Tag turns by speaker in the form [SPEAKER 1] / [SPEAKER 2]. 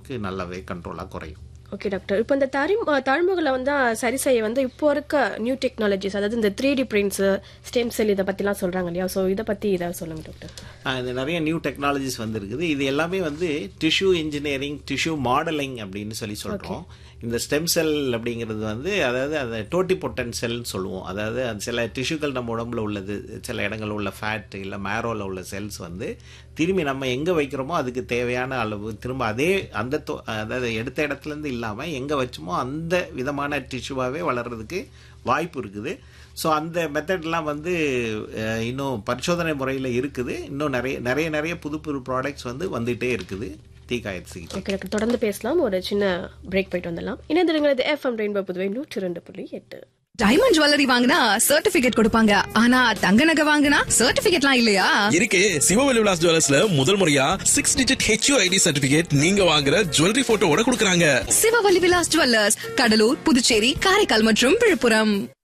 [SPEAKER 1] நமக்கு நல்லாவே கண்ட்ரோலாக குறையும்
[SPEAKER 2] ஓகே டாக்டர் இப்போ இந்த தரி தழும்புகளை வந்து சரி செய்ய வந்து இப்போ இருக்க நியூ டெக்னாலஜிஸ் அதாவது இந்த three D prints stem cell இதை பற்றிலாம் சொல்கிறாங்க இல்லையா ஸோ இதை பற்றி ஏதாவது சொல்லுங்க டாக்டர்
[SPEAKER 1] ஆஹ் இது நிறைய நியூ டெக்னாலஜிஸ் வந்திருக்குது இது எல்லாமே வந்து டிஷ்யூ இன்ஜினியரிங் டிஷ்யூ மாடலிங் அப்படின்னு சொல்லி சொல்கிறோம் இந்த ஸ்டெம் செல் அப்படிங்கிறது வந்து அதாவது அந்த டோட்டி பொட்டன் செல்னு சொல்லுவோம் அதாவது அது சில டிஷ்யூக்கள் நம்ம உடம்புல உள்ளது சில இடங்கள்ல உள்ள ஃபேட் இல்லை மேரோவில் உள்ள செல்ஸ் வந்து திரும்பி நம்ம எங்கே வைக்கிறோமோ அதுக்கு தேவையான அளவு திரும்ப அதே அந்த தொ- அதாவது எடுத்த இடத்துலேருந்து இல்லாமல் எங்கே வச்சோமோ அந்த விதமான டிஷ்யூவாகவே வளர்கிறதுக்கு வாய்ப்பு இருக்குது ஸோ அந்த மெத்தட்லாம் வந்து அஹ், இன்னும் பரிசோதனை முறையில் இருக்குது இன்னும் நிறைய நிறைய நிறைய புது புது ப்ராடக்ட்ஸ் வந்து வந்துகிட்டே இருக்குது தீக்காயத்து சிகிச்சை
[SPEAKER 2] ஓகே டாக்டர் தொடர்ந்து பேசலாம் ஒரு சின்ன பிரேக் போயிட்டு வந்துடலாம் இணைந்திருங்கிறது எஃப்எம் ரெயின்போ புதுவை நூற்றி ரெண்டு புள்ளி எட்டு
[SPEAKER 3] டைமண்ட் ஜுவல்லரி வாங்கினா சர்டிபிகேட் கொடுப்பாங்க ஆனா தங்க நகை வாங்கினா சர்டிபிகேட்லாம் இல்லையா
[SPEAKER 4] இருக்கு சிவவெளி விலாஸ் ஜுவல்லர்ஸ்ல முதல் முறையா சிக்ஸ் டிஜிட் ஹெச்யூஐடி சர்டிபிகேட் நீங்க வாங்குற ஜுவல்லரி போட்டோவோட கொடுக்கறாங்க
[SPEAKER 3] சிவவலி விலாஸ் ஜுவல்லர்ஸ் கடலூர் புதுச்சேரி காரைக்கால் மற்றும் விழுப்புரம்